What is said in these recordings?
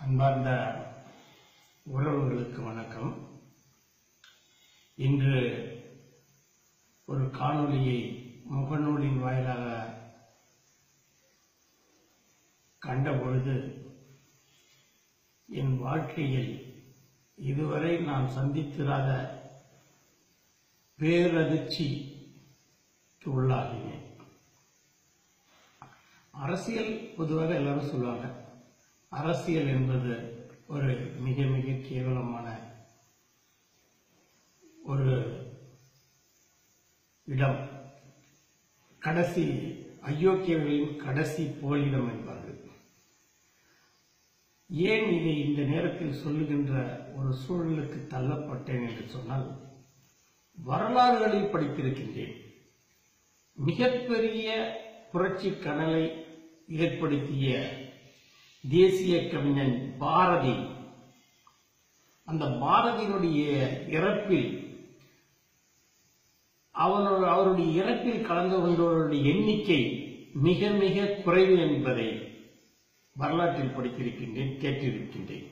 அன்பார்ந்த உறவுகளுக்கு வணக்கம் இன்று ஒரு காணொளியை முகநூலின் வாயிலாக கண்டபொழுது என் வாழ்க்கையில் இதுவரை நான் சந்தித்திராத பேரதிர்ச்சிக்கு உள்ளாகினேன் அரசியல் பொதுவாக எல்லாரும் சொல்லுவாங்க அரசியல் என்பது ஒரு மிக மிக கேவலமான ஒரு இடம் கடைசி அயோக்கியர்களின் கடைசி போலிடம் என்பார்கள் ஏன் இதை இந்த நேரத்தில் சொல்லுகின்ற ஒரு சூழலுக்கு தள்ளப்பட்டேன் என்று சொன்னால் வரலாறுகளில் படித்திருக்கின்றேன் மிகப்பெரிய புரட்சி கனலை ஏற்படுத்திய தேசிய கவிஞன் பாரதி அந்த பாரதியினுடைய இறப்பில் அவனோட அவருடைய இறப்பில் கலந்து கொண்டவருடைய எண்ணிக்கை மிக மிக குறைவு என்பதை வரலாற்றில் படித்திருக்கின்றேன் கேட்டிருக்கின்றேன்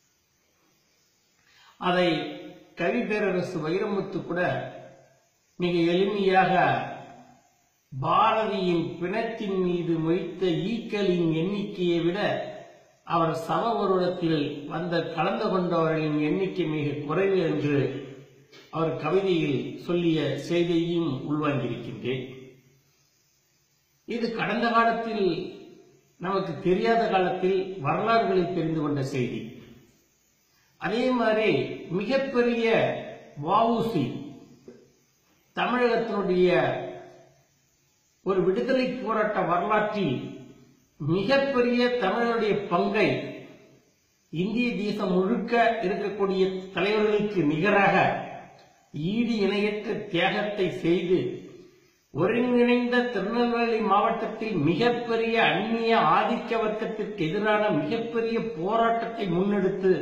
அதை கவி பேரரசு வைரமுத்து கூட மிக எளிமையாக பாரதியின் பிணத்தின் மீது மொய்த்த ஈக்களின் எண்ணிக்கையை விட அவர் சம உருவத்தில் வந்த கலந்து கொண்டவர்களின் எண்ணிக்கை மிக குறைவு என்று அவர் கவிதையில் சொல்லிய செய்தியையும் உள்வாங்கியிருக்கின்றேன் இது கடந்த காலத்தில் நமக்கு தெரியாத காலத்தில் வரலாறுகளில் தெரிந்து கொண்ட செய்தி அதே மாதிரி மிகப்பெரிய வஉசி தமிழகத்தினுடைய ஒரு விடுதலை போராட்ட வரலாற்றில் மிகப்பெரிய தமிழனுடைய பங்கை இந்திய தேசம் முழுக்க இருக்கக்கூடிய தலைவர்களுக்கு நிகராக ஈடு இணையற்ற தியாகத்தை செய்து ஒருங்கிணைந்த திருநெல்வேலி மாவட்டத்தில் மிகப்பெரிய அந்நிய ஆதிக்க வர்க்கத்திற்கு எதிரான மிகப்பெரிய போராட்டத்தை முன்னெடுத்து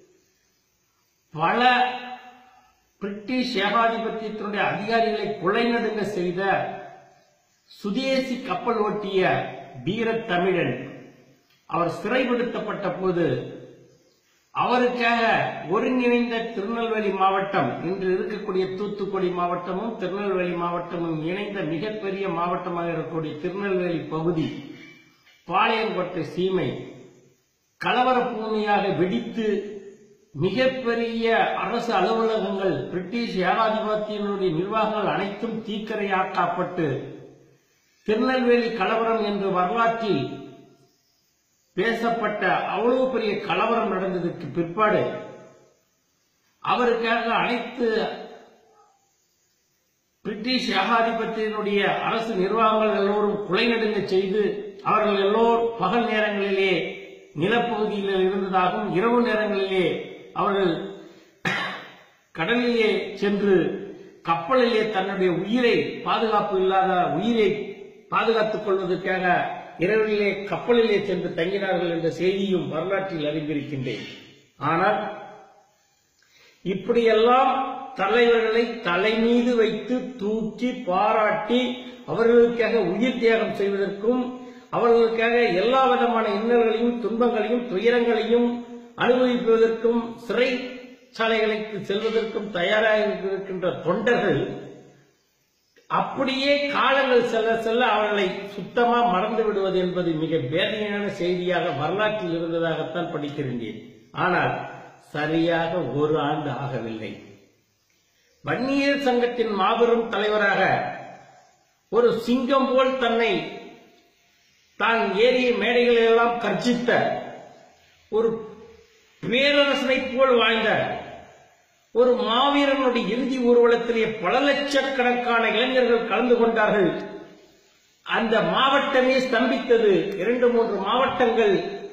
பல பிரிட்டிஷ் ஏகாதிபத்தியத்தினுடைய அதிகாரிகளை கொலை நடுங்க செய்த சுதேசி கப்பல் ஓட்டிய வீரத் தமிழன் அவர் சிறைப்படுத்தப்பட்ட போது அவருக்காக ஒருங்கிணைந்த திருநெல்வேலி மாவட்டம் இன்று இருக்கக்கூடிய தூத்துக்குடி மாவட்டமும் திருநெல்வேலி மாவட்டமும் இணைந்த மிகப்பெரிய மாவட்டமாக இருக்கக்கூடிய திருநெல்வேலி பகுதி பாளையங்கோட்டை சீமை கலவர பூமியாக வெடித்து மிகப்பெரிய அரசு அலுவலகங்கள் பிரிட்டிஷ் ஏகாதிபத்தியனுடைய நிர்வாகங்கள் அனைத்தும் தீக்கரையாக்கப்பட்டு திருநெல்வேலி கலவரம் என்று வரலாற்றில் பேசப்பட்ட அவ்வளவு பெரிய கலவரம் நடந்ததற்கு பிற்பாடு அவருக்காக அனைத்து பிரிட்டிஷ் ஏகாதிபத்தியனுடைய அரசு நிர்வாகங்கள் எல்லோரும் குலை நடுங்க செய்து அவர்கள் எல்லோரும் பகல் நேரங்களிலே நிலப்பகுதியில் இருந்ததாகவும் இரவு நேரங்களிலே அவர்கள் கடலிலே சென்று கப்பலிலே தன்னுடைய உயிரை பாதுகாப்பு இல்லாத உயிரை பாதுகாத்துக் கொள்வதற்காக இரவிலே கப்பலிலே சென்று தங்கினார்கள் என்ற செய்தியும் வரலாற்றில் அறிந்திருக்கின்றேன் ஆனால் இப்படியெல்லாம் தலைவர்களை தலை மீது வைத்து தூக்கி பாராட்டி அவர்களுக்காக உயிர் தியாகம் செய்வதற்கும் அவர்களுக்காக எல்லா விதமான இன்னல்களையும் துன்பங்களையும் துயரங்களையும் அனுபவிப்பதற்கும் சிறை சாலைகளுக்கு செல்வதற்கும் தயாராக இருக்கின்ற தொண்டர்கள் அப்படியே காலங்கள் செல்ல செல்ல அவர்களை சுத்தமா மறந்து விடுவது என்பது மிக வேதனையான செய்தியாக வரலாற்றில் இருந்ததாகத்தான் படிக்கின்றேன் ஆனால் சரியாக ஒரு ஆண்டு ஆகவில்லை வன்னியர் சங்கத்தின் மாபெரும் தலைவராக ஒரு சிங்கம் போல் தன்னை தான் ஏறிய மேடைகளில் எல்லாம் கர்ஜித்த ஒரு பேரரசனைப் போல் வாழ்ந்த ஒரு மாவீரனுடைய இறுதி ஊர்வலத்திலே பல லட்சக்கணக்கான இளைஞர்கள் கலந்து கொண்டார்கள் அந்த மாவட்டமே ஸ்தம்பித்தது இரண்டு மூன்று மாவட்டங்கள்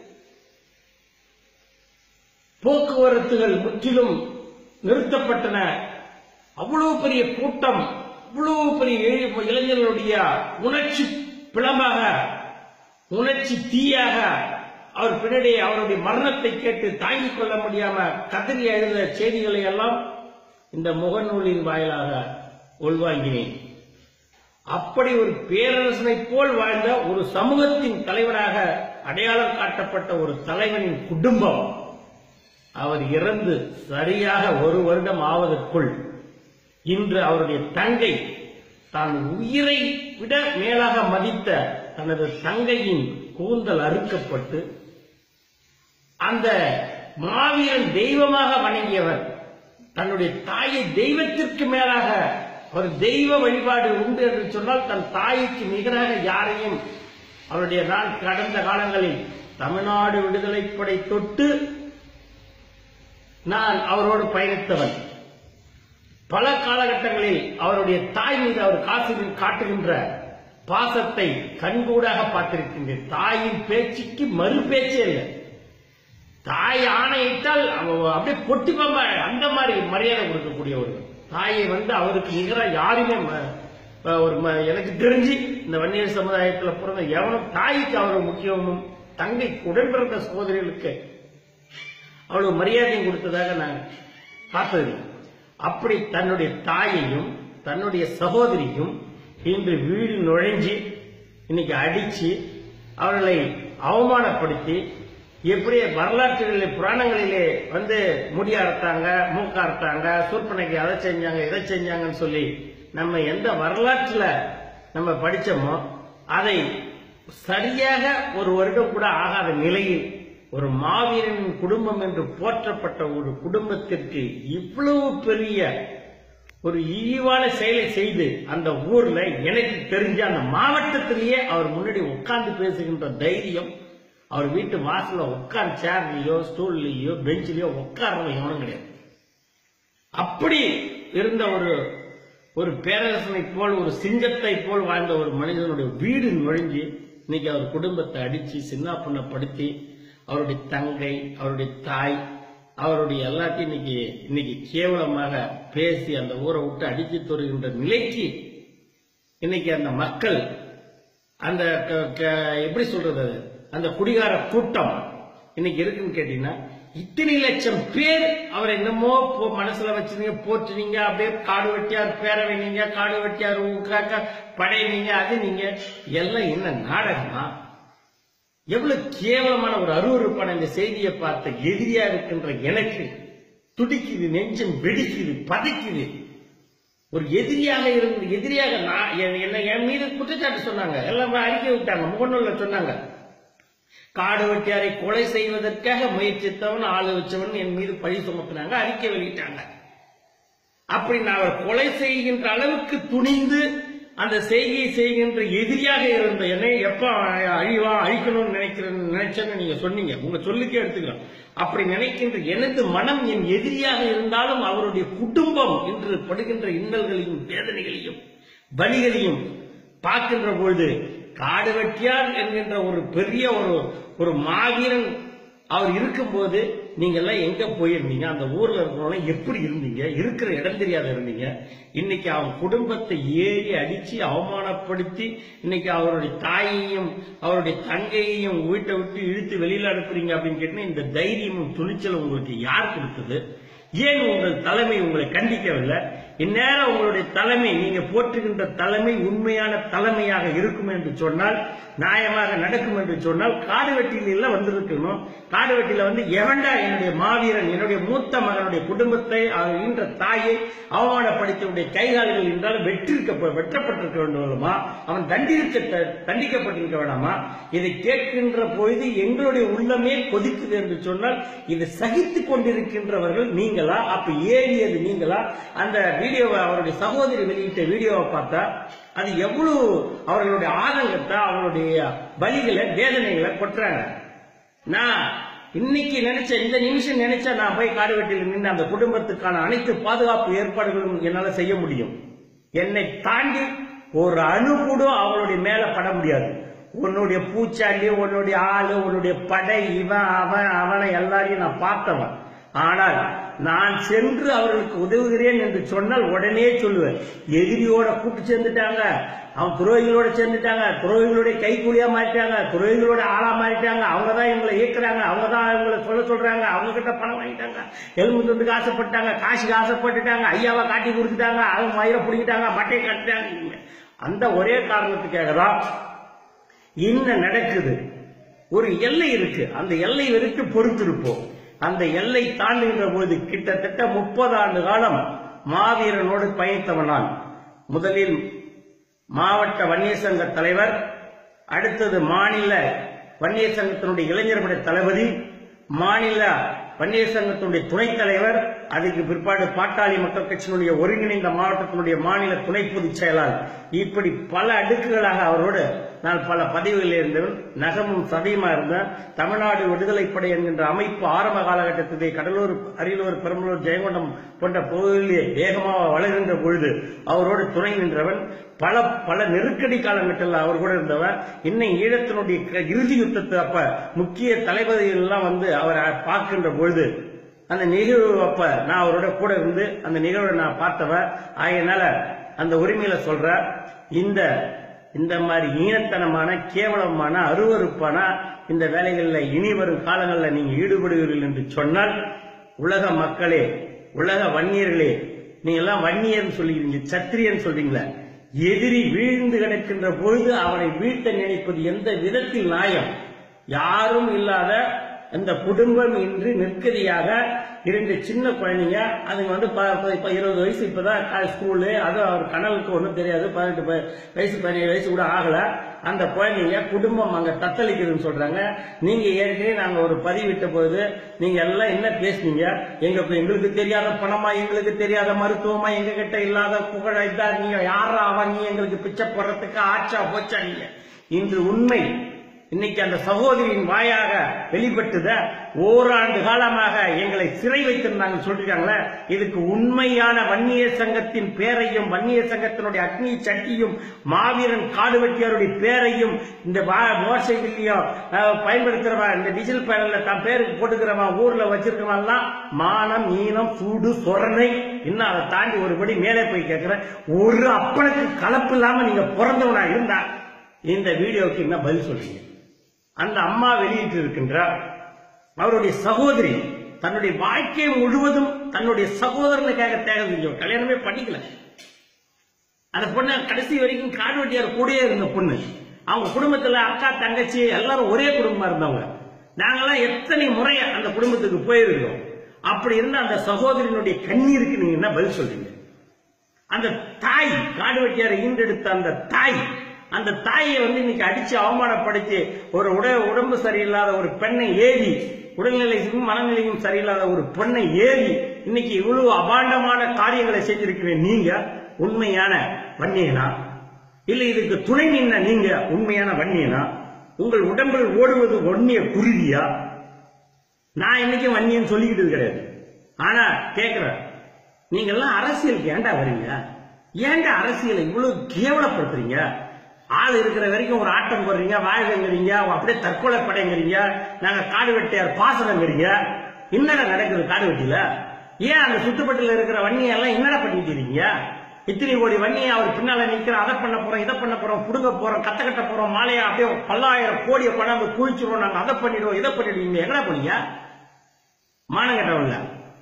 போக்குவரத்துகள் முற்றிலும் நிறுத்தப்பட்டன அவ்வளவு பெரிய கூட்டம் அவ்வளவு பெரிய இளை- இளைஞர்களுடைய உணர்ச்சி பிளமாக உணர்ச்சி தீயாக அவர் பின்னாடி அவருடைய மரணத்தை கேட்டு தாங்கிக் கொள்ள முடியாம கதறி எழுத செய்திகளை எல்லாம் இந்த முகநூலின் வாயிலாக உள்வாங்கினேன் அப்படி ஒரு பேரரசனை போல் வாழ்ந்த ஒரு சமூகத்தின் தலைவனாக அடையாளம் காட்டப்பட்ட ஒரு தலைவனின் குடும்பம் அவர் இறந்து சரியாக ஒரு வருடம் ஆவதற்குள் இன்று அவருடைய தங்கை தான் உயிரை விட மேலாக மதித்த தனது தங்கையின் கூந்தல் அறுக்கப்பட்டு அந்த மாவீரன் தெய்வமாக வணங்கியவர் தன்னுடைய தாயை தெய்வத்திற்கு மேலாக அவர் தெய்வ வழிபாடு உண்டு என்று சொன்னால் தன் தாய்க்கு நிகராக யாரையும் அவருடைய நான் கடந்த காலங்களில் தமிழ்நாடு விடுதலைப்படை தொட்டு நான் அவரோடு பயணித்தவன் பல காலகட்டங்களில் அவருடைய தாய் மீது அவர் காசு காட்டுகின்ற பாசத்தை கண்கூடாக பார்த்திருக்கின்றேன் தாயின் பேச்சுக்கு மறு பேச்சே இல்லை தாய் ஆணையிட்டால் அவ அப்படியே பொட்டி பாம்பா அந்த மாதிரி மரியாதை கொடுக்கக்கூடிய ஒரு தாயை வந்து அவருக்கு நிகராக யாருமே ம- அஹ் ஒரு ம- எனக்கு தெரிஞ்சு இந்த வன்னியர் சமுதாயத்துல பிறந்த எவனும் தாய்க்கு அவர் முக்கியமும் தங்கை உடன்பிறந்த சகோதரிகளுக்கு அவ்வளவு மரியாதையும் கொடுத்ததாக நான் பார்த்ததில்லை அப்படி தன்னுடைய தாயையும் தன்னுடைய சகோதரியும் இன்று வீடு நுழைஞ்சு இன்னைக்கு அடிச்சு அவர்களை அவமானப்படுத்தி எப்படி வரலாற்றுகளிலே புராணங்களிலே வந்து முடி அறுத்தாங்க மூக்க அறுத்தாங்க சூர்பனைக்கு அதை செஞ்சாங்க இதை செஞ்சாங்கன்னு சொல்லி நம்ம எந்த வரலாற்றுல நம்ம படிச்சோமோ அதை சரியாக ஒரு வருடம் கூட ஆகாத நிலையில் ஒரு மாவீரனின் குடும்பம் என்று போற்றப்பட்ட ஒரு குடும்பத்திற்கு இவ்வளவு பெரிய ஒரு இழிவான செயலை செய்து அந்த ஊர்ல எனக்கு தெரிஞ்ச அந்த மாவட்டத்திலேயே அவர் முன்னாடி உட்கார்ந்து பேசுகின்ற தைரியம் அவர் வீட்டு வாசல்ல உட்கார் சேர்லயோ ஸ்டூல்லயோ பெஞ்சிலயோ உட்கார்றவன் எவனும் கிடையாது அப்படி இருந்த ஒரு ஒரு பேரரசனை போல் ஒரு சிங்கத்தை போல் வாழ்ந்த ஒரு மனிதனுடைய வீடு நுழைஞ்சு இன்னைக்கு அவர் குடும்பத்தை அடிச்சு சின்னாப்பண்ணப்படுத்தி அவருடைய தங்கை அவருடைய தாய் அவருடைய எல்லாத்தையும் இன்னைக்கு இன்னைக்கு கேவலமாக பேசி அந்த ஊரை விட்டு அடித்து தொடுகின்ற நிலைக்கு இன்னைக்கு அந்த மக்கள் அந்த க- க- எப்படி சொல்றது அது? அந்த குடிகார கூட்டம் இன்னைக்கு இருக்குன்னு கேட்டீங்கன்னா இத்தனை லட்சம் பேர் அவர் என்னமோ போ- மனசுல வச்சிருந்தீங்க போற்றுனீங்க அப்படியே காடு வெட்டியார் பேரவை நீங்க காடு வெட்டியார் ஊக்காக்க படை நீங்க அது நீங்க எல்லாம் என்ன நாடகமா எவ்வளவு கேவலமான ஒரு அருவருப்பான இந்த செய்தியை பார்த்த எதிரியா இருக்கின்ற எனக்கு துடிக்குது நெஞ்சம் வெடிக்குது பதைக்குது ஒரு எதிரியாக இருந்து எதிரியாக நான் என்- என்ன என் மீது குற்றச்சாட்டு சொன்னாங்க எல்லாம் அறிக்கை விட்டாங்க முகநூல்ல சொன்னாங்க காடு வெட்டியாரை கொலை செய்வதற்காக முயற்சித்தவன் ஆளு வச்சவன் என் மீது பழி சுமத்தினாங்க அறிக்கை வெளியிட்டாங்க அப்படி நான் அவர் கொலை செய்கின்ற அளவுக்கு துணிந்து அந்த செய்கையை செய்கின்ற எதிரியாக இருந்த என்னை எப்ப அழிவா அழிக்கணும்னு நினைக்கிறேன்னு நினைச்சேன்னு நீங்க சொன்னீங்க உங்க சொல்லுக்கே எடுத்துக்கலாம் அப்படி நினைக்கின்ற எனது மனம் என் எதிரியாக இருந்தாலும் அவருடைய குடும்பம் என்று படுகின்ற இன்னல்களையும் வேதனைகளையும் வலிகளையும் பார்க்கின்ற பொழுது காடு வெட்டியார் என்கின்ற ஒரு பெரிய ஒரு ஒரு மாவீரன் அவர் இருக்கும்போது நீங்க எல்லாம் எங்க போயிருந்தீங்க அந்த ஊர்ல இருக்கிறவங்க எப்படி இருந்தீங்க இருக்கிற இடம் தெரியாத இருந்தீங்க இன்னைக்கு அவன் குடும்பத்தை ஏறி அடிச்சு அவமானப்படுத்தி இன்னைக்கு அவருடைய தாயையும் அவருடைய தங்கையையும் வீட்டை விட்டு இழுத்து வெளியில அனுப்புறீங்க அப்படின்னு கேட்டீங்கன்னா இந்த தைரியமும் துணிச்சலும் உங்களுக்கு யார் கொடுத்தது ஏன் உங்கள் தலைமை உங்களை கண்டிக்கவில்லை இந்நேரம் உங்களுடைய தலைமை நீங்க போற்றுகின்ற தலைமை உண்மையான தலைமையாக இருக்கும் என்று சொன்னால் நியாயமாக நடக்கும் என்று சொன்னால் காடு வெட்டியில வந்திருக்கணும் காடு வெட்டியில வந்து எவன்டா என்னுடைய மாவீரன் என்னுடைய மூத்த மகனுடைய குடும்பத்தை அவர் ஈன்ற தாயை அவமானப்படுத்தியுடைய கைகால்கள் என்றால் வெற்றிருக்க வெட்டப்பட்டிருக்க வேண்டுமா அவன் தண்டிக்க தண்டிக்கப்பட்டிருக்க வேண்டாமா இதை கேட்கின்ற பொழுது எங்களுடைய உள்ளமே கொதிக்குது என்று சொன்னால் இதை சகித்துக் கொண்டிருக்கின்றவர்கள் நீங்களா அப்ப ஏறியது நீங்களா அந்த வீடியோவை அவருடைய சகோதரி வெளியிட்ட வீடியோவை பார்த்தா அது எவ்வளவு அவர்களுடைய ஆதங்கத்தை அவருடைய வலிகளை வேதனைகளை கொட்டுறாங்க நான் இன்னைக்கு நினைச்ச இந்த நிமிஷம் நினைச்சா நான் போய் காடுவெட்டியில் நின்று அந்த குடும்பத்துக்கான அனைத்து பாதுகாப்பு ஏற்பாடுகளும் என்னால செய்ய முடியும் என்னை தாண்டி ஒரு அணு கூட அவளுடைய மேல பட முடியாது உன்னுடைய பூச்சாண்டி உன்னுடைய ஆளு உன்னுடைய படை இவன் அவன் அவனை எல்லாரையும் நான் பார்த்தவன் ஆனால் நான் சென்று அவர்களுக்கு உதவுகிறேன் என்று சொன்னால் உடனே சொல்லுவேன் எதிரியோட கூட்டு சேர்ந்துட்டாங்க அவன் துரோகிகளோட சேர்ந்துட்டாங்க துரோகிகளுடைய கைக்கூலியா மாறிட்டாங்க துரோகிகளோட ஆளா மாறிட்டாங்க அவங்க தான் இவங்களை இயக்குறாங்க அவங்க தான் இவங்களை சொல்ல சொல்றாங்க அவங்க கிட்ட பணம் வாங்கிட்டாங்க எலும்பு துண்டுக்கு ஆசைப்பட்டாங்க காசுக்கு ஆசைப்பட்டுட்டாங்க ஐயாவை காட்டி கொடுத்துட்டாங்க அவங்க மயிரை பிடிக்கிட்டாங்க மட்டையை கட்டிட்டாங்க அந்த ஒரே காரணத்துக்காக தான் என்ன நடக்குது ஒரு எல்லை இருக்கு அந்த எல்லை வரைக்கும் பொறுத்திருப்போம் அந்த எல்லை தாண்டுகின்ற போது கிட்டத்தட்ட முப்பது ஆண்டு காலம் மாவீரனோடு பயணித்தவன் நான் முதலில் மாவட்ட வன்னியர் சங்க தலைவர் அடுத்தது மாநில வன்னியர் சங்கத்தினுடைய இளைஞர்களுடைய தளபதி மாநில வன்னியர் சங்கத்தினுடைய துணைத் தலைவர் அதுக்கு பிற்பாடு பாட்டாளி மக்கள் கட்சியினுடைய ஒருங்கிணைந்த மாவட்டத்தினுடைய மாநில துணை பொதுச் செயலாளர் இப்படி பல அடுக்குகளாக அவரோடு நான் பல பதவிகளில் இருந்தவன் நகமும் சதையுமா இருந்தேன் தமிழ்நாடு விடுதலைப் படை என்கின்ற அமைப்பு ஆரம்ப காலகட்டத்திலே கடலூர் அரியலூர் பெரம்பலூர் ஜெயங்கொண்டம் போன்ற பகுதிகளிலே வேகமாக வளர்கின்ற பொழுது அவரோடு துணை நின்றவன் பல பல நெருக்கடி காலகட்டத்தில் அவர் கூட இருந்தவர் இன்னும் ஈழத்தினுடைய க- இறுதி யுத்தத்தை அப்ப முக்கிய தளபதிகள் எல்லாம் வந்து அவரை பார்க்கின்ற பொழுது அந்த நிகழ்வு அப்ப நான் அவரோட கூட இருந்து அந்த நிகழ்வை நான் பார்த்தவன் ஆகையினால அந்த உரிமையில சொல்ற இந்த இந்த மாதிரி ஈனத்தனமான கேவலமான அருவருப்பான இந்த வேலைகளில் இனி வரும் காலங்களில் நீங்க ஈடுபடுவீர்கள் என்று சொன்னால் உலக மக்களே உலக வன்னியர்களே நீங்க எல்லாம் வன்னியர்னு சொல்லிக்கிறீங்க சத்திரியன் சொல்றீங்களே எதிரி வீழ்ந்து கிடக்கின்ற பொழுது அவனை வீழ்த்த நினைப்பது எந்த விதத்தில் நியாயம் யாரும் இல்லாத அந்த குடும்பம் இன்று நிற்கதியாக இரண்டு சின்ன குழந்தைங்க அதுங்க வந்து ப- ப- இப்ப இருபது வயசு இப்பதான் கா- ஸ்கூலு அது அவர் கனவுக்கு ஒன்றும் தெரியாது பதினெட்டு ப- வயசு பதினேழு வயசு கூட ஆகல அந்த குழந்தைங்க குடும்பம் அங்க தத்தளிக்குதுன்னு சொல்றாங்க நீங்க ஏற்கனவே நாங்க ஒரு பதிவிட்ட போது நீங்க எல்லாம் என்ன பேசுனீங்க எங்க எங்களுக்கு தெரியாத பணமா எங்களுக்கு தெரியாத மருத்துவமா எங்க கிட்ட இல்லாத புகழ இதா நீங்க யாரா அவன் எங்களுக்கு பிச்சை போடுறதுக்கு ஆச்சா போச்சா நீங்க இன்று உண்மை இன்னைக்கு அந்த சகோதரியின் வாயாக வெளிப்பட்டத ஓராண்டு காலமாக எங்களை சிறை வைத்திருந்தாங்க சொல்லிருக்காங்களே இதுக்கு உண்மையான வன்னியர் சங்கத்தின் பேரையும் வன்னியர் சங்கத்தினுடைய அக்னி சட்டியும் மாவீரன் காடுவெட்டியாருடைய பேரையும் இந்த மோட்டர் சைக்கிள்லயும் பயன்படுத்துறவன் இந்த டீசல் பேனல்ல தன் பேருக்கு போட்டுக்கிறவன் ஊர்ல வச்சிருக்கிறவன் எல்லாம் மானம் ஈனம் சூடு சொரணை இன்னும் அதை தாண்டி ஒருபடி மேலே போய் கேட்கிறேன் ஒரு அப்பனுக்கு கலப்பு இல்லாம நீங்க பிறந்தவனா இருந்தா இந்த வீடியோக்கு என்ன பதில் சொல்றீங்க அந்த அம்மா வெளியிட்டு இருக்கின்றார் அவருடைய சகோதரி தன்னுடைய வாழ்க்கை முழுவதும் தன்னுடைய சகோதரனுக்காக தியாகம் செஞ்சவர் கல்யாணமே பண்ணிக்கல அந்த பொண்ணு கடைசி வரைக்கும் காடுவெட்டியார் கூடயே இருந்த பொண்ணு அவங்க குடும்பத்துல அக்கா தங்கச்சி எல்லாரும் ஒரே குடும்பமா இருந்தவங்க நாங்கெல்லாம் எத்தனை முறை அந்த குடும்பத்துக்கு போயிருக்கோம் அப்படி இருந்த அந்த சகோதரியினுடைய கண்ணீருக்கு நீங்க என்ன பதில் சொல்றீங்க அந்த தாய் காடுவெட்டியாரை ஈண்டெடுத்த அந்த தாய் அந்த தாயை வந்து இன்னைக்கு அடிச்சு அவமானப்படுத்தி ஒரு உட உடம்பு சரியில்லாத ஒரு பெண்ணை ஏறி உடல்நிலையும் மனநிலையும் சரியில்லாத ஒரு பெண்ணை ஏறி இன்னைக்கு இவ்வளவு அபாண்டமான காரியங்களை செஞ்சிருக்கிறேன் நீங்க உண்மையான வன்னியனா இல்ல இதுக்கு துணை நின்ன நீங்க உண்மையான வன்னியனா உங்கள் உடம்பில் ஓடுவது ஒன்னிய குருவியா நான் இன்னைக்கும் வன்னியன் சொல்லிக்கிட்டு கிடையாது ஆனா கேக்குறேன் நீங்க எல்லாம் அரசியலுக்கு ஏன்டா வரீங்க ஏன்டா அரசியலை இவ்வளவு கேவலப்படுத்துறீங்க ஆள் இருக்கிற வரைக்கும் ஒரு ஆட்டம் போடுறீங்க வாழ்வுங்கிறீங்க அப்படியே தற்கொலை படைங்கிறீங்க நாங்க காடு வெட்டியார் பாசனங்கிறீங்க என்னடா நடக்குது காடு வெட்டியில ஏன் அந்த சுத்துப்பட்டில இருக்கிற வன்னியை எல்லாம் என்னடா பண்ணிட்டு இருக்கீங்க இத்தனை கோடி வன்னியை அவர் பின்னால நிக்கிற அதை பண்ண போறோம் இதை பண்ண போறோம் புடுங்க போறோம் கத்த கட்ட போறோம் மாலையா அப்படியே பல்லாயிரம் கோடியை கொண்டாந்து குளிச்சிருவோம் நாங்க அதை பண்ணிடுவோம் இதை பண்ணிடுவீங்க எங்கடா பண்ணீங்க மானம் கட்டவன்ல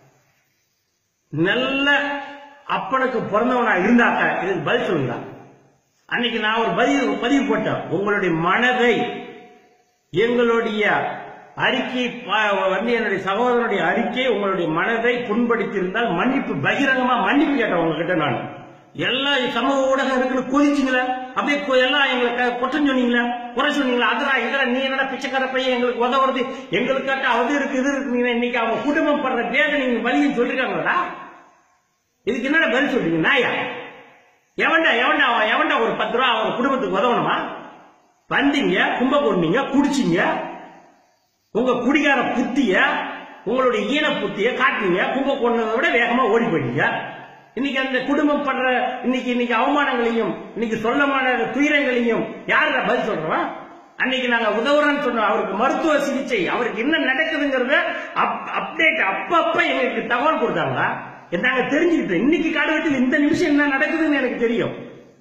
நல்ல அப்பனுக்கு பிறந்தவனா இருந்தாக்க இதுக்கு பதில் சொல்லுங்க அன்னைக்கு நான் ஒரு பதிவு பதிவு போட்டேன் உங்களுடைய மனதை எங்களுடைய அறிக்கை ப- வந்து என்னுடைய சகோதரனுடைய அறிக்கை உங்களுடைய மனதை புண்படுத்தியிருந்தால் மன்னிப்பு பகிரங்கமா மன்னிப்பு கேட்டேன் உங்ககிட்ட நான் எல்லா சமூக ஊடகம் இருக்குன்னு கொதிச்சிங்களா அப்படியே கொ- எல்லாம் எங்களுக்கு குற்றம் சொன்னீங்களா குறை சொன்னீங்களா அதரா இதரா நீ என்னடா பிச்சைக்கார பையன் எங்களுக்கு உதவுறது எங்களுக்காட்ட அது இருக்கு இது இருக்கு இன்னைக்கு அவங்க குடும்பம் படுற வேதனை நீங்க வழியும் சொல்லிருக்காங்களா இதுக்கு என்னடா பதில் சொல்றீங்க நாயா எவன்டா எவன்டா அவன் எவன்டா ஒரு பத்து ரூபா அவன் குடும்பத்துக்கு உதவணுமா வந்தீங்க கும்ப போட்டீங்க குடிச்சீங்க உங்க குடிகார புத்திய உங்களுடைய ஈன புத்திய காட்டுனீங்க கும்ப கொண்டதை விட வேகமா ஓடி போயிட்டீங்க இன்னைக்கு அந்த குடும்பம் பண்ற இன்னைக்கு இன்னைக்கு அவமானங்களையும் இன்னைக்கு சொல்லமான துயரங்களையும் யார பதில் சொல்றோம் அன்னைக்கு நாங்க உதவுறோம்னு சொன்னோம் அவருக்கு மருத்துவ சிகிச்சை அவருக்கு என்ன நடக்குதுங்கிறத அப்டேட் அப்பப்ப எங்களுக்கு தகவல் கொடுத்தாங்களா நாங்க தெரிஞ்சுக்கிட்டோம் இன்னைக்கு காலகட்டத்தில் இந்த நிமிஷம் என்ன நடக்குதுன்னு எனக்கு தெரியும்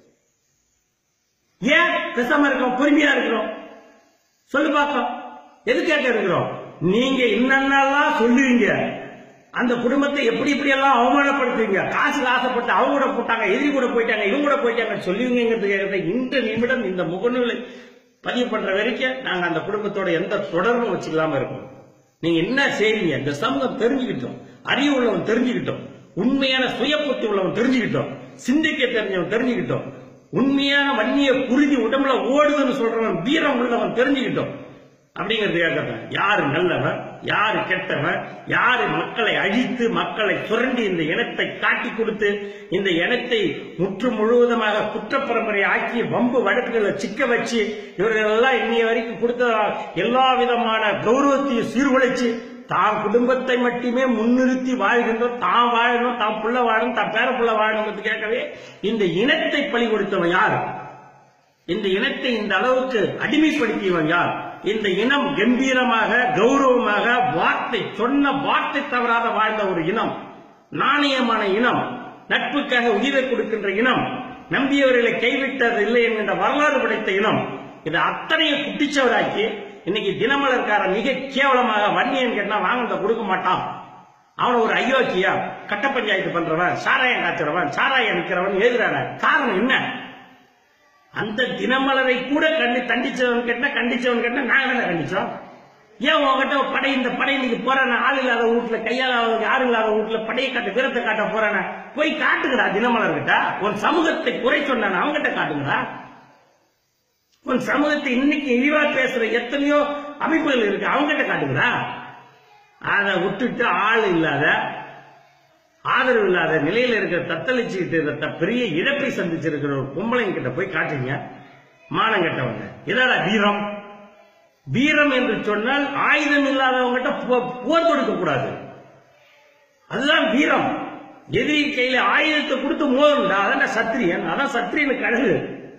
ஏன் பேசாம இருக்கோம் பொறுமையா இருக்கிறோம் சொல்லு பார்ப்போம் எதுக்காக இருக்கிறோம் நீங்க என்னென்னலாம் சொல்லுவீங்க அந்த குடும்பத்தை எப்படி இப்படி எல்லாம் அவமானப்படுத்துவீங்க காசுல ஆசைப்பட்டு அவங்க கூட போட்டாங்க எதிரி கூட போயிட்டாங்க இவங்க கூட போயிட்டாங்க சொல்லுவீங்கிறதுக்காக இந்த நிமிடம் இந்த முகநூலை பதிவு பண்ற வரைக்கும் நாங்க அந்த குடும்பத்தோட எந்த தொடர்பும் வச்சுக்கலாம இருக்கோம் நீங்க என்ன செய்றீங்க இந்த சமூகம் தெரிஞ்சுக்கிட்டோம் அறிவு உள்ளவன் தெரிஞ்சுக்கிட்டோம் உண்மையான சுய புத்தி உள்ளவன் தெரிஞ்சுக்கிட்டோம் சிந்திக்க தெரிஞ்சவன் தெரிஞ்சுக்கிட்டோம் உண்மையான வன்னிய குருதி உடம்புல ஓடுதுன்னு சொல்றவன் வீரம் உள்ளவன் தெரிஞ்சுக்கிட்டோம் அப்படிங்கிறதுக்காக தான் யாரு நல்லவன் யாரு கெட்டவன் யாரு மக்களை அழித்து மக்களை சுரண்டி இந்த இனத்தை காட்டி கொடுத்து இந்த இனத்தை முற்று முழுவதுமாக குற்றப்பரம்பரை ஆக்கி வம்பு வழக்குகளை சிக்க வச்சு இவர்கள் எல்லாம் இன்னைய வரைக்கும் கொடுத்த எல்லா விதமான கௌரவத்தையும் சீர்குலைச்சு தான் குடும்பத்தை மட்டுமே முன்னிறுத்தி வாழ்கின்றோம் தான் வாழணும் தான் புள்ள வாழணும் தான் பேர புள்ள வாழணுங்கிறதுக்காகவே இந்த இனத்தை பழி கொடுத்தவன் யாரு இந்த இனத்தை இந்த அளவுக்கு அடிமைப்படுத்தியவன் யார் இந்த இனம் கம்பீரமாக கௌரவமாக வார்த்தை சொன்ன வார்த்தை தவறாத வாழ்ந்த ஒரு இனம் நாணயமான இனம் நட்புக்காக உயிரை கொடுக்கின்ற இனம் நம்பியவர்களை கைவிட்டது இல்லை என்கின்ற வரலாறு படைத்த இனம் இது அத்தனையை குட்டிச்சவராக்கி இன்னைக்கு தினமலர்காரன் மிக கேவலமாக வன்னியன் கேட்டா வாங்க கொடுக்க மாட்டான் அவன் ஒரு அயோக்கியா கட்ட பஞ்சாயத்து பண்றவன் சாராயம் காய்ச்சறவன் சாராயம் நிக்கிறவன் எழுதுறான காரணம் என்ன அந்த தினமலரை கூட கண்டி தண்டிச்சவன் கேட்டா கண்டிச்சவன் கேட்டா நாங்க தானே கண்டிச்சோம் ஏன் உங்ககிட்ட படை இந்த படை இன்னைக்கு போறான ஆள் இல்லாத வீட்டுல கையால யாரும் இல்லாத வீட்டுல படையை காட்ட வீரத்தை காட்ட போறான போய் காட்டுங்கடா தினமலர் கிட்ட உன் சமூகத்தை குறை சொன்னான அவங்ககிட்ட காட்டுங்கடா உன் சமூகத்தை இன்னைக்கு இழிவா பேசுற எத்தனையோ அமைப்புகள் இருக்கு அவங்ககிட்ட காட்டுங்கடா அதை விட்டுட்டு ஆள் இல்லாத ஆதரவு இல்லாத நிலையில இருக்கிற தத்தளிச்சுக்கிட்டு இருந்த பெரிய இழப்பை சந்திச்சிருக்கிற ஒரு பொம்பளைங்க கிட்ட போய் காட்டுங்க மானம் கட்டவங்க இதடா வீரம் வீரம் என்று சொன்னால் ஆயுதம் இல்லாதவங்ககிட்ட போ- போர் தொடுக்க கூடாது அதுதான் வீரம் எதிரி கையில ஆயுதத்தை கொடுத்து மோதணும்டா அதான் சத்திரியன் அதான் சத்திரியனுக்கு அழகு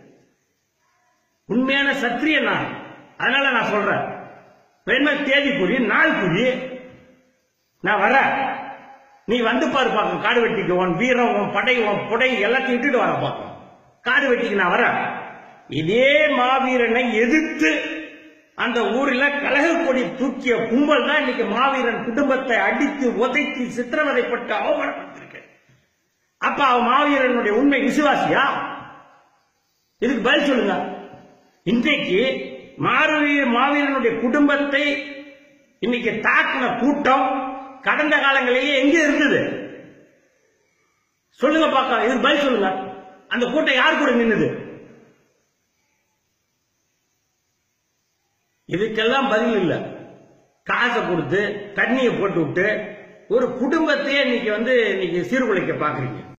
உண்மையான சத்திரியன் நான் அதனால நான் சொல்றேன் வேணுமா தேதி குறி நாள் குறி நான் வரேன் நீ வந்து பாரு பார்க்கும் காடு வெட்டிக்கு உன் வீரம் உன் படை உன் புடை எல்லாத்தையும் இட்டுட்டு வர பார்க்கும் காடு வெட்டிக்கு நான் வரேன் இதே மாவீரனை எதிர்த்து அந்த ஊர்ல கலக கொடி தூக்கிய கும்பல் தான் இன்னைக்கு மாவீரன் குடும்பத்தை அடித்து உதைத்து சித்திரவதைப்பட்டு அவமானப்படுத்திருக்கு அப்ப அவன் மாவீரனுடைய உண்மை விசுவாசியா இதுக்கு பதில் சொல்லுங்க இன்றைக்கு மாவீர மாவீரனுடைய குடும்பத்தை இன்னைக்கு தாக்கின கூட்டம் கடந்த காலங்களிலேயே எங்க இருந்தது சொல்லுங்க பார்க்கலாம் இதுக்கு பதில் சொல்லுங்க அந்த கூட்டம் யார் கூட நின்னுது இதுக்கெல்லாம் பதில் இல்ல காசை கொடுத்து தண்ணியை போட்டு விட்டு ஒரு குடும்பத்தையே இன்னைக்கு வந்து இன்னைக்கு சீர்குலைக்க பாக்குறீங்க